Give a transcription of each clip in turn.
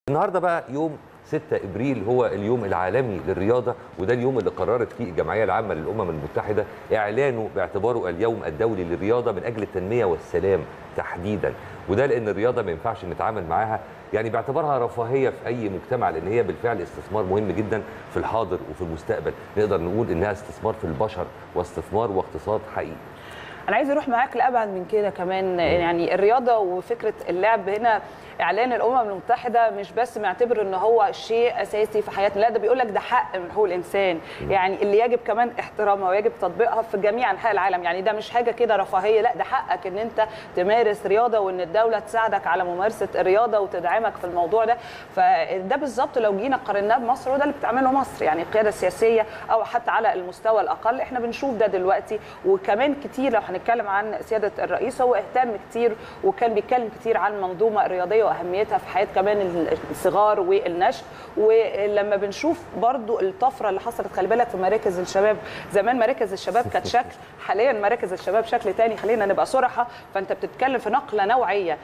النهارده بقى يوم 6 ابريل هو اليوم العالمي للرياضه وده اليوم اللي قررت فيه الجمعيه العامه للامم المتحده اعلانه باعتباره اليوم الدولي للرياضه من اجل التنميه والسلام تحديدا وده لان الرياضه ما ينفعش نتعامل معاها يعني باعتبارها رفاهيه في اي مجتمع لان هي بالفعل استثمار مهم جدا في الحاضر وفي المستقبل نقدر نقول انها استثمار في البشر واستثمار واقتصاد حقيقي انا عايز اروح معاك لابعد من كده كمان يعني الرياضه وفكره اللعب هنا اعلان الامم المتحده مش بس معتبر ان هو شيء اساسي في حياتنا لا ده بيقول لك ده حق من حقوق الانسان يعني اللي يجب كمان احترامها ويجب تطبيقها في جميع انحاء العالم يعني ده مش حاجه كده رفاهيه لا ده حقك ان انت تمارس رياضه وان الدوله تساعدك على ممارسه الرياضه وتدعمك في الموضوع ده فده بالظبط لو جينا قارناه بمصر وده اللي بتعمله مصر يعني القياده السياسيه او حتى على المستوى الاقل احنا بنشوف ده دلوقتي وكمان كتير لو هنتكلم عن سياده الرئيس هو اهتم كتير وكان بيتكلم كتير عن المنظومه الرياضيه واهميتها في حياه كمان الصغار والنشء ولما بنشوف برضو الطفره اللي حصلت خلي بالك في مراكز الشباب زمان مراكز الشباب كانت شكل حاليا مراكز الشباب شكل تاني خلينا نبقى صراحه فانت بتتكلم في نقله نوعيه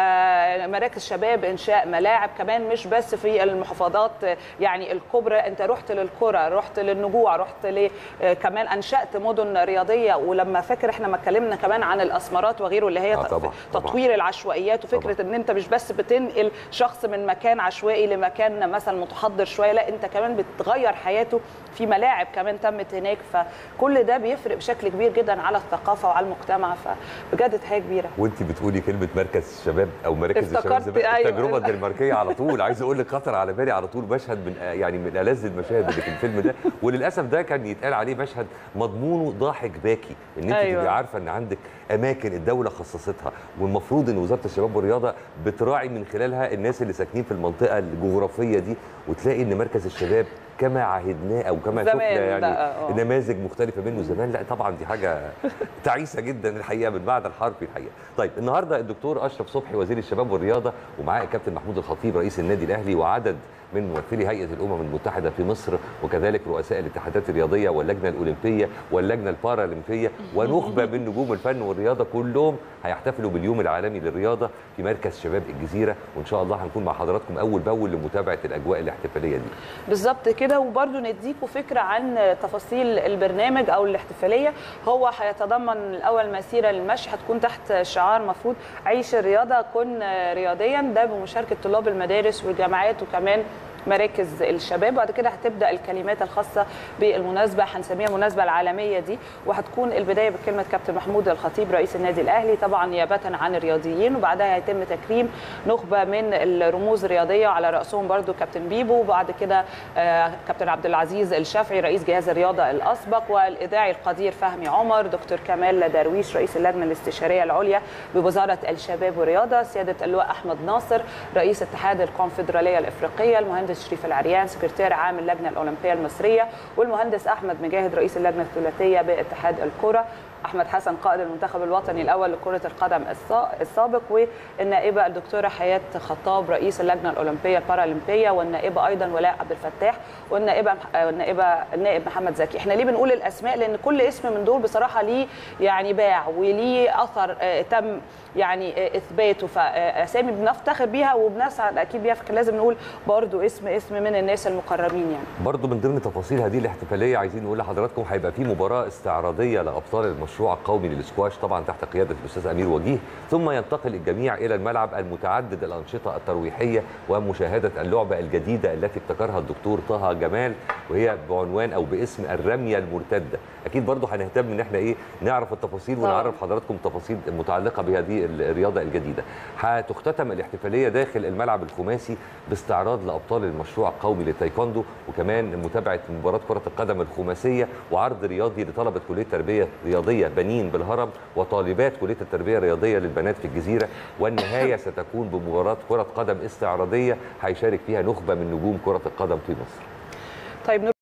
فمراكز شباب انشاء ملاعب كمان مش بس في المحافظات يعني الكبرى انت رحت للكره رحت للنجوع رحت ل كمان انشات مدن رياضيه ولما فاكر احنا ما اتكلمنا كمان عن الاسمرات وغيره اللي هي آه طبعا تطوير طبعا. العشوائيات وفكره طبعا. ان انت مش بس بتنقل شخص من مكان عشوائي لمكان مثلا متحضر شويه لا انت كمان بتغير حياته في ملاعب كمان تمت هناك فكل ده بيفرق بشكل كبير جدا على الثقافه وعلى المجتمع فبجد حاجه كبيره وانت بتقولي كلمه مركز الشباب او مراكز الشباب زمان أيوة. التجربه الدنماركيه على طول عايز اقول لك خطر على بالي على طول مشهد من يعني من الذ المشاهد اللي في الفيلم ده وللاسف ده كان يتقال عليه مشهد مضمونه ضاحك باكي ان انت أيوة. تبقي عارفه ان عندك اماكن الدوله خصصتها والمفروض ان وزاره الشباب والرياضه بتراعي من خلالها الناس اللي ساكنين في المنطقه الجغرافيه دي وتلاقي ان مركز الشباب كما عهدناه او كما شفنا يعني نماذج مختلفه منه زمان لا طبعا دي حاجه تعيسه جدا الحقيقه بالمعنى الحرفي الحقيقه طيب النهارده الدكتور اشرف صبحي وزير الشباب والرياضه ومعاه الكابتن محمود الخطيب رئيس النادي الاهلي وعدد من ممثلي هيئه الامم المتحده في مصر وكذلك رؤساء الاتحادات الرياضيه واللجنه الاولمبيه واللجنه البارالمبيه ونخبه من نجوم الفن والرياضه كلهم هيحتفلوا باليوم العالمي للرياضه في مركز شباب الجزيره وان شاء الله هنكون مع حضراتكم اول باول لمتابعه الاجواء الاحتفاليه دي. بالظبط كده وبرده نديكم فكره عن تفاصيل البرنامج او الاحتفاليه هو هيتضمن الاول مسيره للمشي هتكون تحت شعار مفروض عيش الرياضه كن رياضيا ده بمشاركه طلاب المدارس والجامعات وكمان مراكز الشباب وبعد كده هتبدا الكلمات الخاصه بالمناسبه هنسميها المناسبه العالميه دي وهتكون البدايه بكلمه كابتن محمود الخطيب رئيس النادي الاهلي طبعا نيابه عن الرياضيين وبعدها هيتم تكريم نخبه من الرموز الرياضيه على راسهم برضو كابتن بيبو وبعد كده كابتن عبد العزيز الشافعي رئيس جهاز الرياضه الاسبق والاذاعي القدير فهمي عمر دكتور كمال درويش رئيس اللجنه الاستشاريه العليا بوزاره الشباب والرياضه سياده اللواء احمد ناصر رئيس اتحاد الكونفدراليه الافريقيه المهندس المهندس شريف العريان سكرتير عام اللجنه الاولمبيه المصريه والمهندس احمد مجاهد رئيس اللجنه الثلاثيه باتحاد الكره احمد حسن قائد المنتخب الوطني الاول لكره القدم السابق والنائبه الدكتوره حياه خطاب رئيس اللجنه الاولمبيه البارالمبيه والنائبه ايضا ولاء عبد الفتاح والنائبه والنائبه النائب محمد زكي احنا ليه بنقول الاسماء لان كل اسم من دول بصراحه ليه يعني باع وليه اثر تم يعني اثباته فاسامي بنفتخر بيها وبنسعد اكيد بيها فكان لازم نقول برضو اسم اسم من الناس المقربين يعني برضو من ضمن تفاصيل هذه الاحتفاليه عايزين نقول لحضراتكم هيبقى في مباراه استعراضيه لابطال المشروع القومي للسكواش طبعا تحت قياده الاستاذ امير وجيه ثم ينتقل الجميع الى الملعب المتعدد الانشطه الترويحيه ومشاهده اللعبه الجديده التي ابتكرها الدكتور طه جمال وهي بعنوان او باسم الرميه المرتده اكيد برضو هنهتم ان احنا ايه نعرف التفاصيل ونعرف حضراتكم تفاصيل متعلقه بهذه الرياضه الجديده هتختتم الاحتفاليه داخل الملعب الخماسي باستعراض لابطال المشروع القومي للتايكوندو وكمان متابعه مباراه كره القدم الخماسيه وعرض رياضي لطلبه كليه تربيه رياضيه بنين بالهرم وطالبات كليه التربيه الرياضيه للبنات في الجزيره والنهايه ستكون بمباراه كره قدم استعراضيه هيشارك فيها نخبه من نجوم كره القدم في مصر طيب